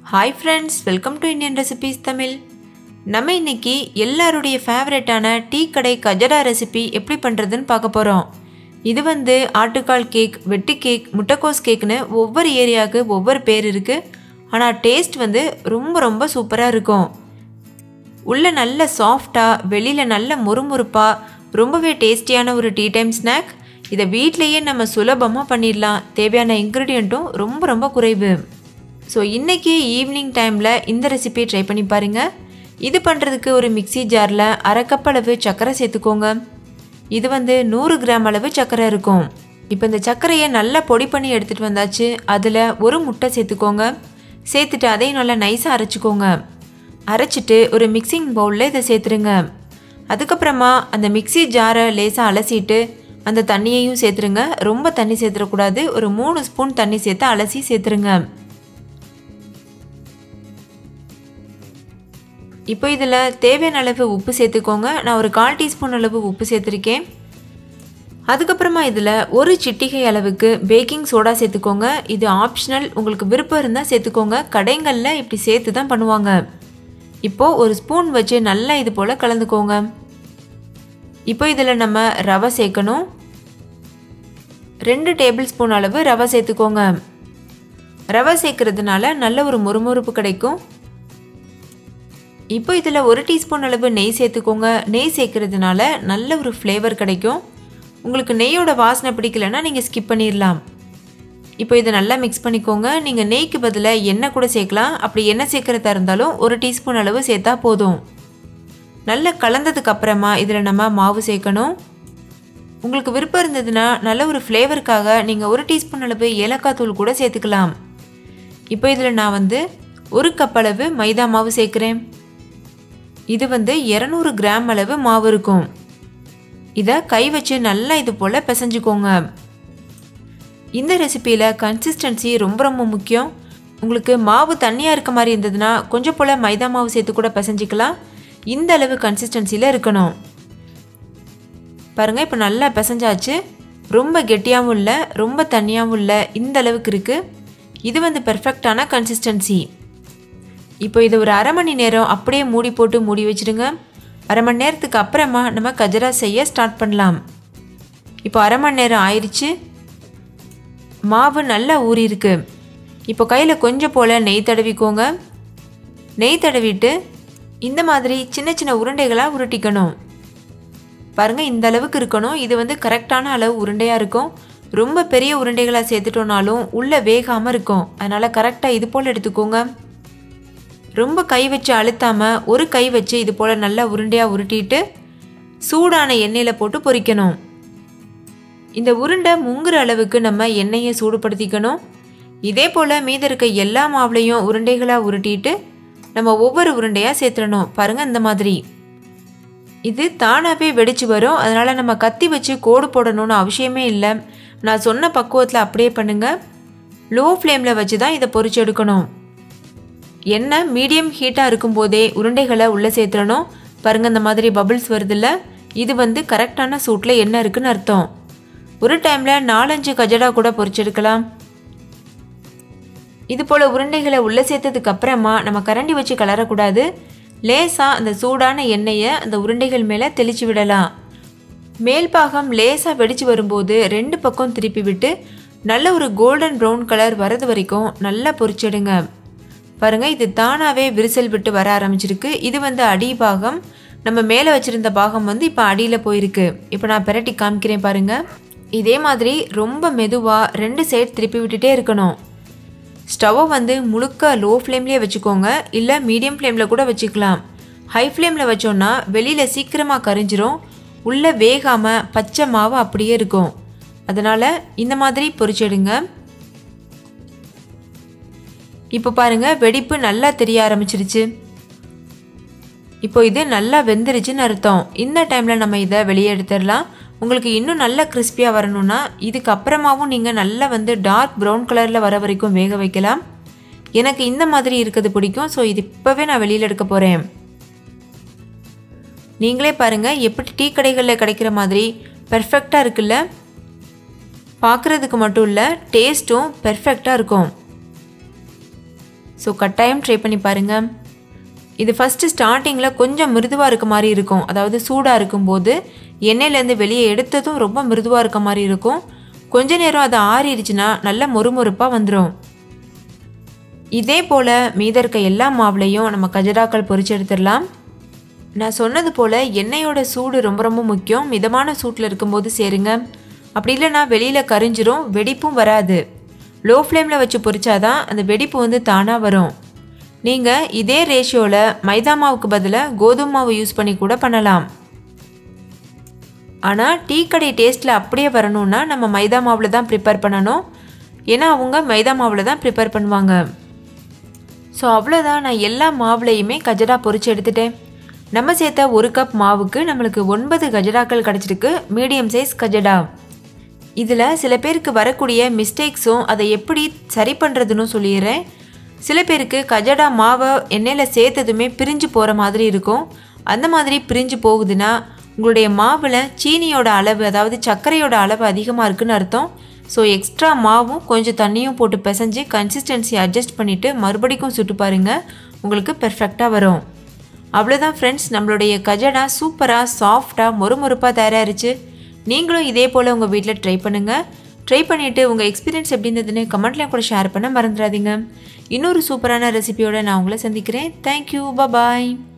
hi friends welcome to Indian recipes Tamil நம்ம இன்னைக்கு எல்லாருடைய ஃபேவரட்டான டீ கடை கஜடா ரெசிபி எப்படி பண்ணுறதுன்னு பார்க்க போகிறோம் இது வந்து ஆட்டுக்கால் கேக் வெட்டி கேக் முட்டைக்கோஸ் கேக்னு ஒவ்வொரு ஏரியாவுக்கு ஒவ்வொரு பேர் இருக்குது ஆனால் டேஸ்ட் வந்து ரொம்ப ரொம்ப சூப்பராக இருக்கும் உள்ள நல்ல சாஃப்டாக வெளியில் நல்ல முறுமுறுப்பாக ரொம்பவே டேஸ்டியான ஒரு டீ டைம் ஸ்நாக் இதை வீட்டிலையே நம்ம சுலபமாக பண்ணிடலாம் தேவையான இன்க்ரீடியண்ட்டும் ரொம்ப ரொம்ப குறைவு ஸோ இன்றைக்கி ஈவினிங் டைமில் இந்த ரெசிபியை ட்ரை பண்ணி பாருங்கள் இது பண்ணுறதுக்கு ஒரு மிக்ஸி ஜாரில் அரை கப் அளவு சர்க்கரை சேர்த்துக்கோங்க இது வந்து நூறு கிராம் அளவு சர்க்கரை இருக்கும் இப்போ இந்த சர்க்கரையை நல்லா பொடி பண்ணி எடுத்துகிட்டு வந்தாச்சு அதில் ஒரு முட்டை சேர்த்துக்கோங்க சேர்த்துட்டு அதையும் நல்லா நைஸாக அரைச்சிக்கோங்க அரைச்சிட்டு ஒரு மிக்சிங் பவுலில் இதை சேர்த்துருங்க அதுக்கப்புறமா அந்த மிக்ஸி ஜாரை லேசாக அலசிட்டு அந்த தண்ணியையும் சேர்த்துருங்க ரொம்ப தண்ணி சேர்த்துடக்கூடாது ஒரு மூணு ஸ்பூன் தண்ணி சேர்த்து அலசி சேர்த்துருங்க இப்போ இதில் தேவையான அளவு உப்பு சேர்த்துக்கோங்க நான் ஒரு கால் டீஸ்பூன் அளவு உப்பு சேர்த்துருக்கேன் அதுக்கப்புறமா இதில் ஒரு சிட்டிகை அளவுக்கு பேக்கிங் சோடா சேர்த்துக்கோங்க இது ஆப்ஷனல் உங்களுக்கு விருப்பம் இருந்தால் சேர்த்துக்கோங்க கடைங்களில் இப்படி சேர்த்து தான் பண்ணுவாங்க இப்போது ஒரு ஸ்பூன் வச்சு நல்லா இது போல் கலந்துக்கோங்க இப்போ இதில் நம்ம ரவை சேர்க்கணும் ரெண்டு டேபிள் ஸ்பூன் அளவு ரவை சேர்த்துக்கோங்க ரவை சேர்க்கறதுனால நல்ல ஒரு முறுமுறுப்பு கிடைக்கும் இப்போ இதில் ஒரு டீஸ்பூன் அளவு நெய் சேர்த்துக்கோங்க நெய் சேர்க்கறதுனால நல்ல ஒரு ஃப்ளேவர் கிடைக்கும் உங்களுக்கு நெய்யோட வாசனை பிடிக்கலன்னா நீங்கள் ஸ்கிப் பண்ணிடலாம் இப்போ இதை நல்லா மிக்ஸ் பண்ணிக்கோங்க நீங்கள் நெய்க்கு பதிலாக எண்ணெய் கூட சேர்க்கலாம் அப்படி எண்ணெய் சேர்க்குறதா இருந்தாலும் ஒரு டீஸ்பூன் அளவு சேர்த்தா போதும் நல்லா கலந்ததுக்கு அப்புறமா இதில் நம்ம மாவு சேர்க்கணும் உங்களுக்கு விருப்பம் இருந்ததுன்னா நல்ல ஒரு ஃப்ளேவருக்காக நீங்கள் ஒரு டீஸ்பூன் அளவு ஏலக்காய் தூள் கூட சேர்த்துக்கலாம் இப்போ இதில் நான் வந்து ஒரு கப் அளவு மைதா மாவு சேர்க்குறேன் இது வந்து இரநூறு கிராம் அளவு மாவு இருக்கும் இதை கை வச்சு நல்லா இது போல் பிசைஞ்சுக்கோங்க இந்த ரெசிப்பியில் கன்சிஸ்டன்சி ரொம்ப ரொம்ப முக்கியம் உங்களுக்கு மாவு தண்ணியாக இருக்க மாதிரி இருந்ததுன்னா கொஞ்சம் போல் மைதா மாவு சேர்த்து கூட பிசைஞ்சிக்கலாம் இந்த அளவு கன்சிஸ்டன்சியில் இருக்கணும் பாருங்கள் இப்போ நல்லா பிசைஞ்சாச்சு ரொம்ப கெட்டியாகவும் இல்லை ரொம்ப தண்ணியாகவும் இல்லை இந்த அளவுக்கு இருக்குது இது வந்து பெர்ஃபெக்டான கன்சிஸ்டன்சி இப்போ இதை ஒரு அரை மணி நேரம் அப்படியே மூடி போட்டு மூடி வச்சுடுங்க அரை மணி நேரத்துக்கு அப்புறமா நம்ம கஜரா செய்ய ஸ்டார்ட் பண்ணலாம் இப்போ அரை மணி நேரம் ஆயிடுச்சு மாவு நல்லா ஊறி இருக்கு இப்போ கையில் கொஞ்சம் போல் நெய் தடவிக்கோங்க நெய் தடவிட்டு இந்த மாதிரி சின்ன சின்ன உருண்டைகளாக உருட்டிக்கணும் பாருங்கள் இந்த அளவுக்கு இருக்கணும் இது வந்து கரெக்டான அளவு உருண்டையாக இருக்கும் ரொம்ப பெரிய உருண்டைகளாக சேர்த்துட்டோனாலும் உள்ளே வேகாமல் இருக்கும் அதனால் கரெக்டாக இது போல் எடுத்துக்கோங்க ரொம்ப கை வச்சு அழுத்தாமல் ஒரு கை வச்சு இது போல் நல்லா உருண்டையாக உருட்டிட்டு சூடான எண்ணெயில் போட்டு பொரிக்கணும் இந்த உருண்டை முங்குற அளவுக்கு நம்ம எண்ணெயை சூடுபடுத்திக்கணும் இதே போல் மீத இருக்க எல்லா மாவுலையும் உருண்டைகளாக உருட்டிட்டு நம்ம ஒவ்வொரு உருண்டையாக சேர்த்துடணும் பாருங்கள் இந்த மாதிரி இது தானாகவே வெடிச்சு வரும் அதனால் நம்ம கத்தி வச்சு கோடு போடணும்னு அவசியமே இல்லை நான் சொன்ன பக்குவத்தில் அப்படியே பண்ணுங்கள் லோ ஃப்ளேமில் வச்சு தான் இதை பொரிச்சு எடுக்கணும் எண்ணெய் மீடியம் ஹீட்டாக இருக்கும்போதே உருண்டைகளை உள்ளே சேர்த்துடணும் பாருங்கள் இந்த மாதிரி பபிள்ஸ் வருதில்ல இது வந்து கரெக்டான சூட்டில் எண்ணெய் இருக்குன்னு அர்த்தம் ஒரு டைமில் நாலஞ்சு கஜடா கூட பொரிச்செடுக்கலாம் இது போல் உருண்டைகளை உள்ளே சேர்த்ததுக்கு அப்புறமா நம்ம கரண்டி வச்சு கலரக்கூடாது லேசாக அந்த சூடான எண்ணெயை அந்த உருண்டைகள் மேலே தெளித்து விடலாம் மேல் பாகம் லேசாக வெடிச்சு வரும்போது ரெண்டு பக்கம் திருப்பி விட்டு நல்ல ஒரு கோல்டன் ப்ரௌன் கலர் வரது வரைக்கும் நல்லா பொரிச்சிடுங்க பாருங்கள் இது தானாகவே விரிசல் விட்டு வர ஆரம்பிச்சிருக்கு இது வந்து அடி பாகம் நம்ம மேலே வச்சுருந்த பாகம் வந்து இப்போ அடியில் போயிருக்கு இப்போ நான் பெரட்டி காமிக்கிறேன் பாருங்கள் இதே மாதிரி ரொம்ப மெதுவாக ரெண்டு சைடு திருப்பி விட்டுட்டே இருக்கணும் ஸ்டவ்வை வந்து முழுக்க லோ ஃப்ளேம்லேயே வச்சுக்கோங்க இல்லை மீடியம் ஃப்ளேமில் கூட வச்சுக்கலாம் ஹை ஃப்ளேமில் வச்சோன்னா வெளியில் சீக்கிரமாக கரிஞ்சிரும் உள்ளே வேகாமல் பச்சை மாவு அப்படியே இருக்கும் அதனால் இந்த மாதிரி பொரிச்சிடுங்க இப்போ பாருங்கள் வெடிப்பு நல்லா தெரிய ஆரம்பிச்சிருச்சு இப்போ இது நல்லா வெந்துருச்சுன்னு அர்த்தம் இந்த டைமில் நம்ம இதை வெளியே எடுத்துடலாம் உங்களுக்கு இன்னும் நல்லா கிறிஸ்பியாக வரணும்னா இதுக்கு அப்புறமாவும் நீங்கள் நல்லா வந்து டார்க் ப்ரௌன் கலரில் வர வரைக்கும் வேக வைக்கலாம் எனக்கு இந்த மாதிரி இருக்கிறது பிடிக்கும் ஸோ இது இப்போவே நான் வெளியில் எடுக்க போகிறேன் நீங்களே பாருங்கள் எப்படி டீ கடைகளில் கிடைக்கிற மாதிரி பெர்ஃபெக்டாக இருக்குல்ல பார்க்குறதுக்கு மட்டும் இல்லை டேஸ்ட்டும் பெர்ஃபெக்டாக இருக்கும் ஸோ கட்டாயம் ட்ரை பண்ணி பாருங்கள் இது ஃபஸ்ட்டு ஸ்டார்டிங்கில் கொஞ்சம் மிருதுவாக இருக்க மாதிரி இருக்கும் அதாவது சூடாக இருக்கும்போது எண்ணெயிலேருந்து வெளியே எடுத்ததும் ரொம்ப மிருதுவாக இருக்க மாதிரி இருக்கும் கொஞ்ச நேரம் அது ஆறிடுச்சுன்னா நல்ல மொறுமொறுப்பாக வந்துடும் இதே போல் மீத இருக்க எல்லா மாவுலையும் நம்ம கஜராக்கள் பொரிச்சு எடுத்துடலாம் நான் சொன்னது போல் எண்ணெயோட சூடு ரொம்ப ரொம்ப முக்கியம் மிதமான சூட்டில் இருக்கும்போது சேருங்க அப்படி இல்லைன்னா வெளியில் கரிஞ்சிரும் வெடிப்பும் வராது லோ ஃப்ளேமில் வச்சு பொரிச்சாதான் அந்த வெடிப்பு வந்து தானாக வரும் நீங்கள் இதே ரேஷியோவில் மைதா மாவுக்கு பதிலாக கோதுமை மாவு யூஸ் பண்ணி கூட பண்ணலாம் ஆனால் டீ கடை டேஸ்ட்டில் அப்படியே வரணும்னா நம்ம மைதா மாவில் தான் ப்ரிப்பேர் பண்ணணும் ஏன்னா அவங்க மைதா மாவில் தான் ப்ரிப்பேர் பண்ணுவாங்க ஸோ அவ்வளோதான் நான் எல்லா மாவுலையுமே கஜரா பொரிச்சு எடுத்துட்டேன் நம்ம சேர்த்த ஒரு கப் மாவுக்கு நம்மளுக்கு ஒன்பது கஜராக்கள் கிடச்சிருக்கு மீடியம் சைஸ் கஜடா இதில் சில பேருக்கு வரக்கூடிய மிஸ்டேக்ஸும் அதை எப்படி சரி பண்ணுறதுன்னு சொல்லிடுறேன் சில பேருக்கு கஜடா மாவை எண்ணெயில் சேர்த்ததுமே பிரிஞ்சு போகிற மாதிரி இருக்கும் அந்த மாதிரி பிரிஞ்சு போகுதுன்னா உங்களுடைய மாவில் சீனியோட அளவு அதாவது சர்க்கரையோட அளவு அதிகமாக இருக்குன்னு அர்த்தம் ஸோ எக்ஸ்ட்ரா மாவும் கொஞ்சம் தண்ணியும் போட்டு பிசைஞ்சு கன்சிஸ்டன்சி அட்ஜஸ்ட் பண்ணிவிட்டு மறுபடிக்கும் சுட்டு பாருங்கள் உங்களுக்கு பெர்ஃபெக்டாக வரும் அவ்வளோதான் ஃப்ரெண்ட்ஸ் நம்மளுடைய கஜடா சூப்பராக சாஃப்டாக மொறுமொறுப்பாக தயாரிச்சு நீங்களும் இதே போல் உங்கள் வீட்டில் ட்ரை பண்ணுங்கள் ட்ரை பண்ணிவிட்டு உங்கள் எக்ஸ்பீரியன்ஸ் எப்படி இருந்ததுன்னு கமெண்ட்லேயும் கூட ஷேர் பண்ண மறந்துடாதீங்க இன்னொரு சூப்பரான ரெசிபியோட நான் உங்களை சந்திக்கிறேன் தேங்க்யூ பாய்